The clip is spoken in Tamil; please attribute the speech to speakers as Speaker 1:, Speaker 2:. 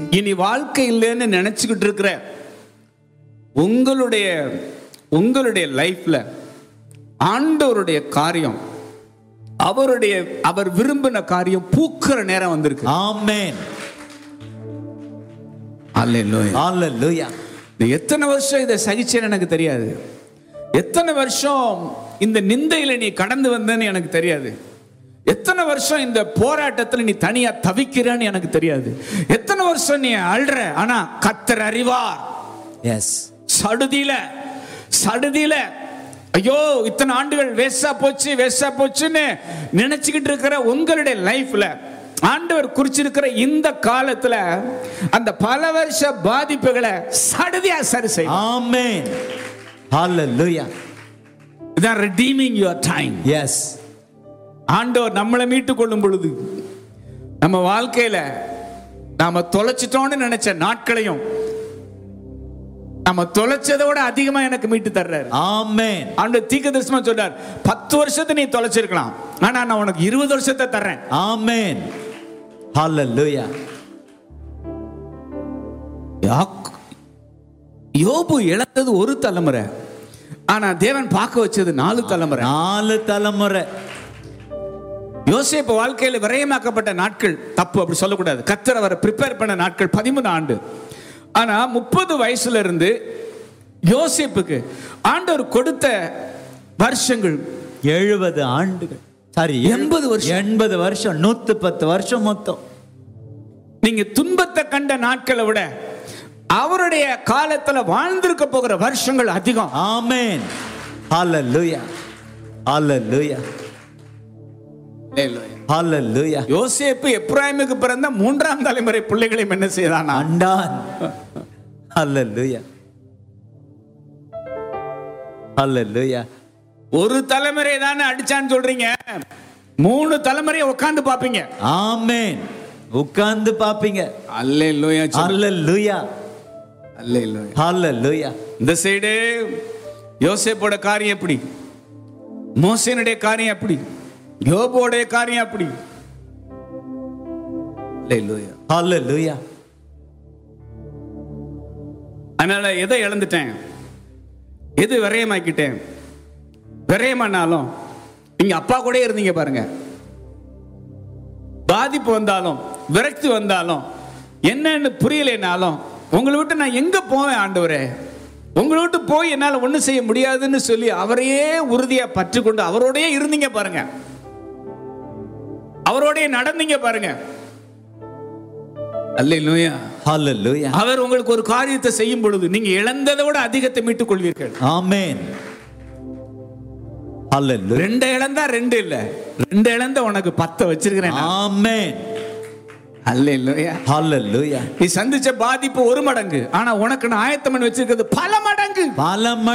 Speaker 1: இனி வாழ்க்கை இல்லைன்னு நினைச்சுக்கிட்டு இருக்கிற உங்களுடைய உங்களுடைய லைஃப்ல ஆண்டவருடைய காரியம் அவருடைய அவர் விரும்பின காரியம் பூக்கிற நேரம் வந்திருக்கு
Speaker 2: ஆமென்
Speaker 1: அல்லேலூயா
Speaker 2: ஹalleluya
Speaker 1: நீ எத்தனை வருஷம் இதை சகிச்சேன்னு எனக்கு தெரியாது எத்தனை வருஷம் இந்த நிந்தையில நீ கடந்து வந்தேன்னு எனக்கு தெரியாது எத்தனை வருஷம் இந்த போராட்டத்துல நீ தனியா தவிக்கிறேன்னு எனக்கு தெரியாது எத்தனை வருஷம் நீ அழ்ற ஆனா கத்தர் அறிவார்
Speaker 2: எஸ்
Speaker 1: சடுதியில சடுதியில ஐயோ இத்தனை ஆண்டுகள் வேஸ்டா போச்சு வேஸ்டா போச்சுன்னு நினைச்சுக்கிட்டு இருக்கிற உங்களுடைய லைஃப்ல ஆண்டவர் குறிச்சிருக்கிற இந்த காலத்துல அந்த பல வருஷ பாதிப்புகளை சடுதியா சரி செய்யும்
Speaker 2: ஆமென் ஹalleluya
Speaker 1: இதான் redeeming your டைம்
Speaker 2: எஸ்
Speaker 1: ஆண்டவர் நம்மளை மீட்டு கொள்ளும் பொழுது நம்ம வாழ்க்கையில நாம தொலைச்சிட்டோம்னு நினைச்ச நாட்களையும் நம்ம தொலைச்சதோட அதிகமா எனக்கு மீட்டு தர்றாரு
Speaker 2: ஆமென்
Speaker 1: ஆண்டு தீக்க தரிசனமா சொல்றார் பத்து வருஷத்தை நீ தொலைச்சிருக்கலாம் ஆனா நான் உனக்கு இருபது வருஷத்தை தர்றேன்
Speaker 2: ஆமென் ஹalleluya
Speaker 1: யாக்- யோபு இழந்தது ஒரு தலைமுறை ஆனா தேவன் பார்க்க வச்சது நாலு தலைமுறை
Speaker 2: நாலு தலைமுறை
Speaker 1: யோசேப்பு வாழ்க்கையில விரயமாக்கப்பட்ட நாட்கள் தப்பு அப்படி சொல்லக்கூடாது கத்தர் அவரை ப்ரிப்பேர் பண்ண நாட்கள் பதிமூணு ஆண்டு ஆனா முப்பது வயசுல இருந்து யோசேப்புக்கு ஆண்டவர் கொடுத்த வருஷங்கள்
Speaker 2: எழுபது ஆண்டுகள் சாரி
Speaker 1: எண்பது வருஷம்.
Speaker 2: எண்பது வருஷம் நூத்து பத்து வருஷம் மொத்தம்
Speaker 1: நீங்க துன்பத்தை கண்ட நாட்களை விட அவருடைய காலத்துல வாழ்ந்திருக்க போகிற வருஷங்கள் அதிகம்
Speaker 2: ஆமென் ஹalleluya ஹalleluya ஹalleluya
Speaker 1: யோசேப்பு எப்ராயிமுக்கு பிறந்த மூன்றாம் தலைமுறை பிள்ளைகளையும் என்ன செய்தானா
Speaker 2: அண்டான் ஹalleluya ஹalleluya
Speaker 1: ஒரு தலைமுறை தானே அடிச்சான்னு சொல்றீங்க மூணு தலைமுறையை உட்கார்ந்து பாப்பீங்க
Speaker 2: ஆமென் உட்கார்ந்து பாப்பீங்க
Speaker 1: அல்லேலூயா
Speaker 2: ஹalleluya
Speaker 1: அல்லேலூயா
Speaker 2: ஹalleluya
Speaker 1: இந்த சைடு யோசேப்போட காரியம் எப்படி மோசனுடைய காரியம் எப்படி யோபோடைய காரியம் எப்படி அல்லேலூயா
Speaker 2: ஹalleluya
Speaker 1: அதனால எதை இழந்துட்டேன் எது விரயமாக்கிட்டேன் விரயமானாலும் நீங்க அப்பா கூட இருந்தீங்க பாருங்க பாதிப்பு வந்தாலும் விரக்தி வந்தாலும் என்னன்னு புரியலைனாலும் உங்களை விட்டு நான் எங்க போவேன் ஆண்டவரே உங்களை விட்டு போய் என்னால் ஒன்றும் செய்ய முடியாதுன்னு சொல்லி அவரையே உறுதியா பற்றி கொண்டு அவரோடயே இருந்தீங்க பாருங்க அவரோடயே நடந்தீங்க பாருங்க அல்லேலூயா
Speaker 2: ஹalleluya
Speaker 1: அவர் உங்களுக்கு ஒரு காரியத்தை செய்யும் பொழுது நீங்க இழந்ததை விட அதிகத்தை மீட்டுக் கொள்வீர்கள்
Speaker 2: ஆமென் ஹalleluya
Speaker 1: ரெண்டு இழந்தா ரெண்டு இல்ல ரெண்டு இழந்த உனக்கு பத்த வச்சிருக்கிறேன் நான்.
Speaker 2: ஆமென்
Speaker 1: அல்லேலூயா
Speaker 2: ஹalleluya
Speaker 1: நீ சந்திச்ச பாதிப்பு ஒரு மடங்கு ஆனா உனக்கு நான் ஆயத்தம் பண்ணி வச்சிருக்கிறது பல மடங்கு
Speaker 2: பல